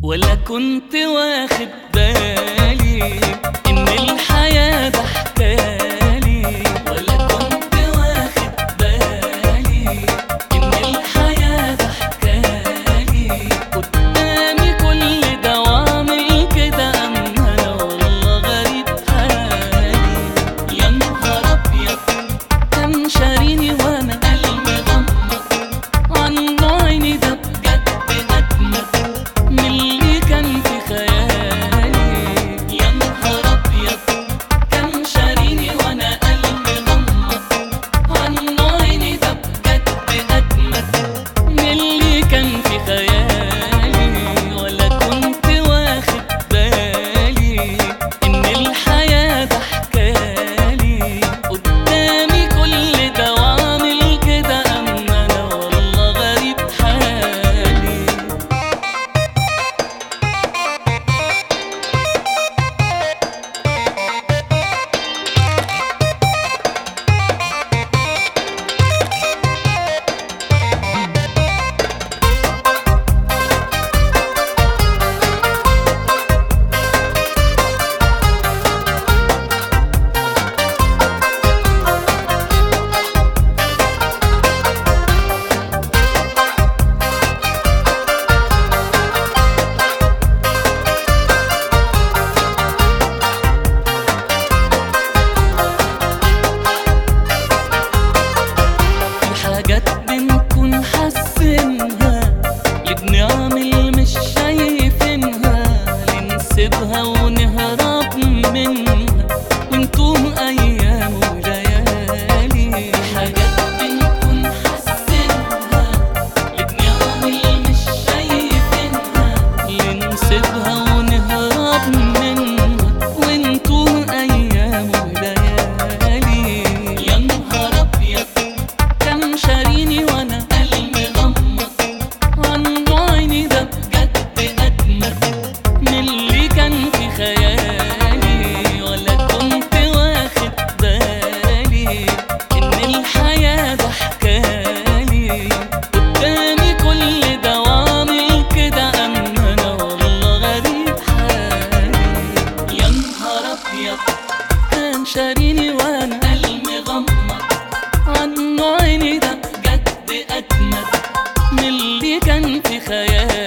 ولا كنت واخد بالي ان الحياة ضحكالي ولا كنت واخد بالي ان الحياة ضحكالي قدامي كل ده وعامل كده اما انا والله غريب حالي يا نهار ابيض كان شاريني وانا قلبي غمض عنه عيني ده بجد اجمد من اللي كان في خيالي يا نهار ابيض كان شاريني وانا قلبي غمض عنه عيني ده بجد اجمد من اللي كان في خيالي ولا كنت واخد بالي ان الحياة ضحكالي قدامي كل ده وعامل كده اما انا والله غريب حالي في حاجات بنكون حاسينها اللي بنعمل مش شايفينها لنسيبها ونهرب منها ونتوه ايام وليالي في حاجات بنكون حاسينها اللي بنعمل مش شايفينها لنسيبها ونهرب منها ونتوه ايام وليالي يا نهار ابيض كان شاريني وانا قلبي غمض عنه عيني ده بجد اجمد من اللي كان في خيالي ولا كنت واخد بالي ان الحياة ضحكالي قدامي كل ده وعامل كده اما انا والله غريب حالي يا نهار ابيض كان شاريني وانا قلبي غمض عنه عيني ده بجد اجمد من اللي كان في خيالي